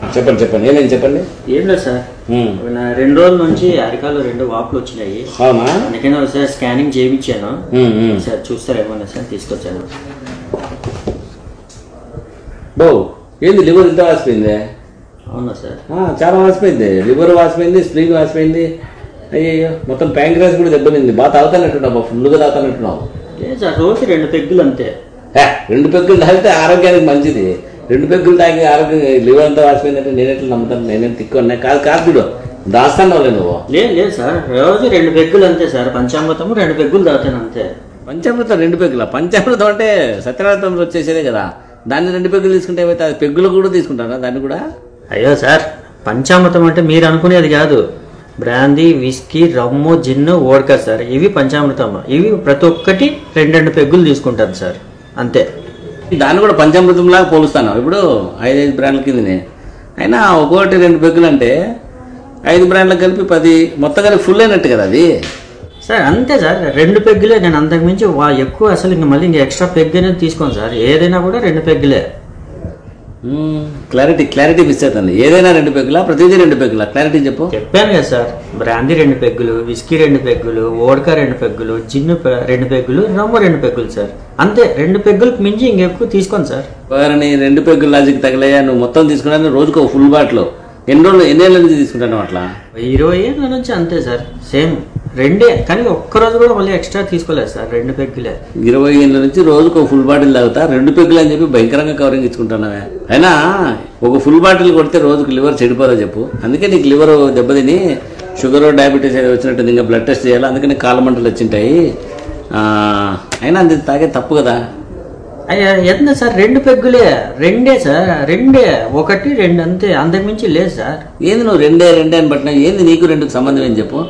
చెప్పండి చెప్పండి ఏమేమి చెప్పండి ఏం లేదు సార్ ఉమ్. నా రెండు రోజుల నుంచి అరికాలు రెండు వాపులు వచ్చినాయి అవునా అందుకని ఒకసారి స్కానింగ్ చేయించాను ఉమ్, ఉమ్. సార్ చూస్తారేమో సార్ తీసుకొచ్చాను బో ఏంది లివర్ ఇంత వాసిపోయింది అవునా సార్ ఆ, చాలా వాసిపోయింది లివర్ వాసిపోయింది స్ప్లీన్ వాసిపోయింది అయ్యో మొత్తం ప్యాంక్రాస్ కూడా దెబ్బతింది బాగా తాగుతానట్టున్నావు బా ఫుల్గా తాగుతానట్టున్నావు లేదు సార్ రోజు రెండు పెగ్గులు అంతే హే, రెండు పెగ్గులు తాగితే ఆరోగ్యానికి మంచిది రెండు పెగ్గులు తాగి ఆరోగ్యం లివర్ అంతా వాసిపోయిందంటే నేనెట్లా నమ్ముతాను నేనేం తిక్కున్నా కాదు కాదు చూడు దాస్తాను నువ్వు లేదు లేదు సార్ రోజు రెండు పెగ్గులు అంతే సార్ పంచామృతము రెండు పెగ్గులు తాగుతాను అంతే పంచామృతం రెండు పెగ్గుల పంచామృతం అంటే సత్యనారాయణ వచ్చేసేదే కదా దాన్ని రెండు పెగ్గులు తీసుకుంటే ఏమైతే అది పెగ్గులు కూడా తీసుకుంటారా దాన్ని కూడా అయ్యో సార్ పంచామృతం అంటే మీరు అనుకునేది కాదు brandy whisky rum gin vodka sir ఇవి పంచామృతం ఇవి ప్రతి ఒక్కటి రెండు రెండు పెగ్గులు తీసుకుంటాను సార్ అంతే దాన్ని కూడా పంచామృతం లాగా పోలుస్తాను ఇప్పుడు ఐదైదు బ్రాండ్ల కిందనే అయినా ఒక్కొక్కటి రెండు పెగ్గులు అంటే ఐదు బ్రాండ్లకు కలిపి పది మొత్తం కలిపి ఫుల్ అయినట్టు కదా అది సార్ అంతే సార్ రెండు పెగ్గులే నేను అంతకు మించి వా ఎక్కువ అసలు ఇంక మళ్ళీ ఇంక ఎక్స్ట్రా పెగ్ అనేది తీసుకోను సార్ ఏదైనా కూడా రెండు పెగ్గులే క్లారిటీ క్లారిటీ మిస్ అవుతుంది ఏదైనా రెండు పెగ్గులా ప్రతిదీ రెండు పెగ్గులా క్లారిటీ చెప్పు చెప్పాను కదా సార్ బ్రాందీ రెండు పెగ్గులు విస్కీ రెండు పెగ్గులు ఓడ్కా రెండు పెగ్గులు జిన్ను పె- రెండు పెగ్గులు రమ్ము రెండు పెగ్గులు సార్ అంతే రెండు పెగ్గులకు మించి ఇంకెక్కువ తీసుకోండి సార్ వారిని రెండు పెగ్గుల లాజిక్ తగిలయ్యా నువ్వు మొత్తం తీసుకున్నాను రోజుకు ఒక ఫుల్ బాటిల్ ఎన్ని రోజులు ఎన్ని ఏళ్ళ నుంచి తీసుకుంటాను అట్లా ఇరవై ఏళ్ళ నుంచి అంతే సార్ సేమ్ రెండే కానీ ఒక్క రోజు కూడా మళ్ళీ ఎక్స్ట్రా తీసుకోలేదు సార్ రెండు పెగ్గులే ఇరవై ఏళ్ళ నుంచి రోజుకు ఒక ఫుల్ బాటిల్ తాగుతా రెండు పెగ్గులు అని చెప్పి భయంకరంగా కవరింగ్ ఇచ్చుకుంటున్నావే అయినా ఒక ఫుల్ బాటిల్ కొడితే రోజుకు లివర్ చెడిపోదా చెప్పు అందుకే నీకు లివర్ దెబ్బతిని షుగర్ డయాబెటీస్ ఏదో వచ్చినట్టు ఇంకా బ్లడ్ టెస్ట్ చేయాలి అందుకని కాళ్ళ మంటలు వచ్చింటాయి ఆ, అయినా అది తాగే తప్పు కదా అయ్యా ఎంత సార్ రెండు పెగ్గులే రెండే సార్ రెండే ఒకటి రెండు అంతే అంతకు మించి లేదు సార్ ఏంది నువ్వు రెండే రెండే అని పట్టినా ఏంది నీకు రెండుకు సంబంధం ఏం చెప్పు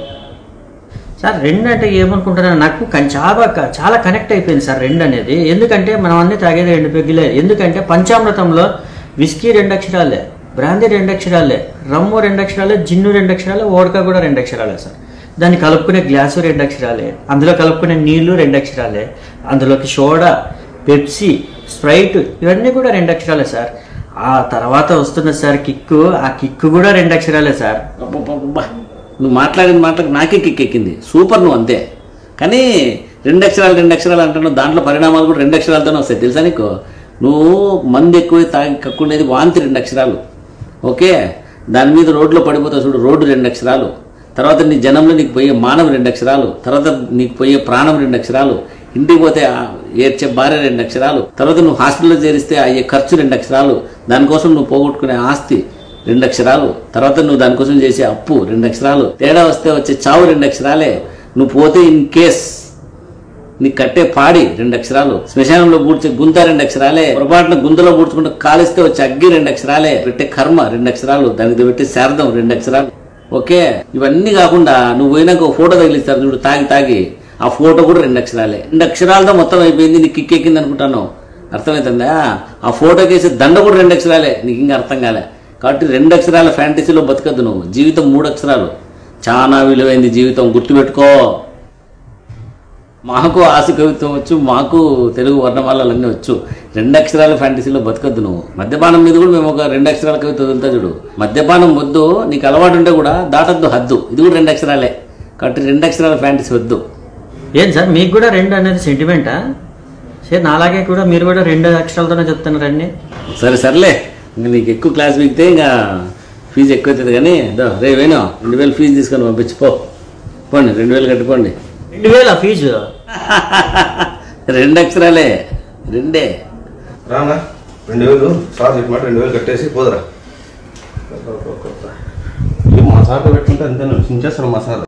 సార్ రెండు అంటే ఏమనుకుంటున్నా నాకు కన్- చాలా క- చాలా కనెక్ట్ అయిపోయింది సార్ రెండు అనేది ఎందుకంటే మనం అన్ని తాగేది రెండు పెగ్గులే ఎందుకంటే పంచామృతంలో విస్కీ రెండు అక్షరాలే బ్రాందీ రెండు అక్షరాలే రమ్ము రెండు అక్షరాలే జిన్ను రెండు అక్షరాలే ఓడకా కూడా రెండు అక్షరాలే సార్ దాన్ని కలుపుకునే గ్లాసు రెండు అక్షరాలే అందులో కలుపుకునే నీళ్లు రెండు అక్షరాలే అందులోకి సోడా పెప్సీ స్ప్రైట్ ఇవన్నీ కూడా రెండు అక్షరాలే సార్ ఆ తర్వాత వస్తున్న సార్ కిక్కు ఆ కిక్కు కూడా రెండు అక్షరాలే సార్ అబ్బబ్బబ్బా. నువ్వు మాట్లాడిన మాటలకు నాకే కిక్కెక్కింది సూపర్ నువ్వు అంతే కానీ రెండు అక్షరాలు రెండు అక్షరాలు అంటున్నావు దాంట్లో పరిణామాలు కూడా రెండు అక్షరాలతోనే వస్తాయి తెలుసా నీకు నువ్వు మంది ఎక్కువ తాగి కక్కునేది వాంతి రెండు అక్షరాలు ఓకే దాని మీద రోడ్లో పడిపోతావు చూడు రోడ్డు రెండు అక్షరాలు తర్వాత నీ జనంలో నీకు పోయే మానవ రెండు అక్షరాలు తర్వాత నీకు పోయే ప్రాణం రెండు అక్షరాలు ఇంటికి పోతే ఆ ఏడ్చే భార్య రెండు అక్షరాలు తర్వాత నువ్వు హాస్పిటల్లో చేరిస్తే అయ్యే ఖర్చు రెండు అక్షరాలు దానికోసం నువ్వు పోగొట్టుకునే ఆస్తి రెండు అక్షరాలు తర్వాత నువ్వు దానికోసం చేసే అప్పు రెండు అక్షరాలు తేడా వస్తే వచ్చే చావు రెండు అక్షరాలే నువ్వు పోతే ఇన్ కేస్ నీకు కట్టే పాడి రెండు అక్షరాలు శ్మశానంలో పూడ్చే గుంత రెండు అక్షరాలే పొరపాటున గుంతలో పూడ్చుకుంటే కాలిస్తే వచ్చే అగ్గి రెండు అక్షరాలే పెట్టే కర్మ రెండు అక్షరాలు దానికి పెట్టే శారదం రెండు అక్షరాలు ఓకే ఇవన్నీ కాకుండా నువ్వు పోయినాక ఒక ఫోటో తగిలిస్తారు చూడు తాగి తాగి ఆ ఫోటో కూడా రెండు అక్షరాలే రెండు అక్షరాలతో మొత్తం అయిపోయింది నీకు కిక్కెక్కింది అనుకుంటాను అర్థమవుతుందా ఆ ఫోటోకి వేసే దండ కూడా రెండు అక్షరాలే నీకు ఇంకా అర్థం కాలే కాబట్టి రెండు అక్షరాల ఫ్యాంటసీలో బతకద్దు నువ్వు జీవితం మూడు అక్షరాలు చాలా విలువైంది జీవితం గుర్తుపెట్టుకో మాకు ఆశ కవిత్వం వచ్చు మాకు తెలుగు వర్ణమాలన్నీ వచ్చు రెండు అక్షరాల ఫ్యాంటసీలో బతకద్దు నువ్వు మద్యపానం మీద కూడా మేము ఒక రెండు అక్షరాల కవిత వదులుతా చూడు మద్యపానం వద్దు నీకు అలవాటు ఉంటే కూడా దాటద్దు హద్దు ఇది కూడా రెండు అక్షరాలే కాబట్టి రెండు అక్షరాల ఫ్యాంటసీ వద్దు ఏం సార్ మీకు కూడా రెండు అనేది సెంటిమెంటా సరే నాలాగే కూడా మీరు కూడా రెండు అక్షరాలతోనే చెప్తున్నారండి సరే సర్లే ఇంకా నీకు ఎక్కువ క్లాస్ మిగితే ఇంకా ఫీజు ఎక్కువ అవుతుంది కానీ దో రే వేణు రెండు వేలు ఫీజు తీసుకొని పంపించి పో పోండి రెండు వేలు కట్టుకోండి రెండు వేల ఫీజు రెండు అక్షరాలే రెండే రానా రెండు వేలు సార్ చెప్పమాట రెండు వేలు కట్టేసి పోదురా మా సార్ పెట్టుకుంటే అంతే చించేస్తాను మా సార్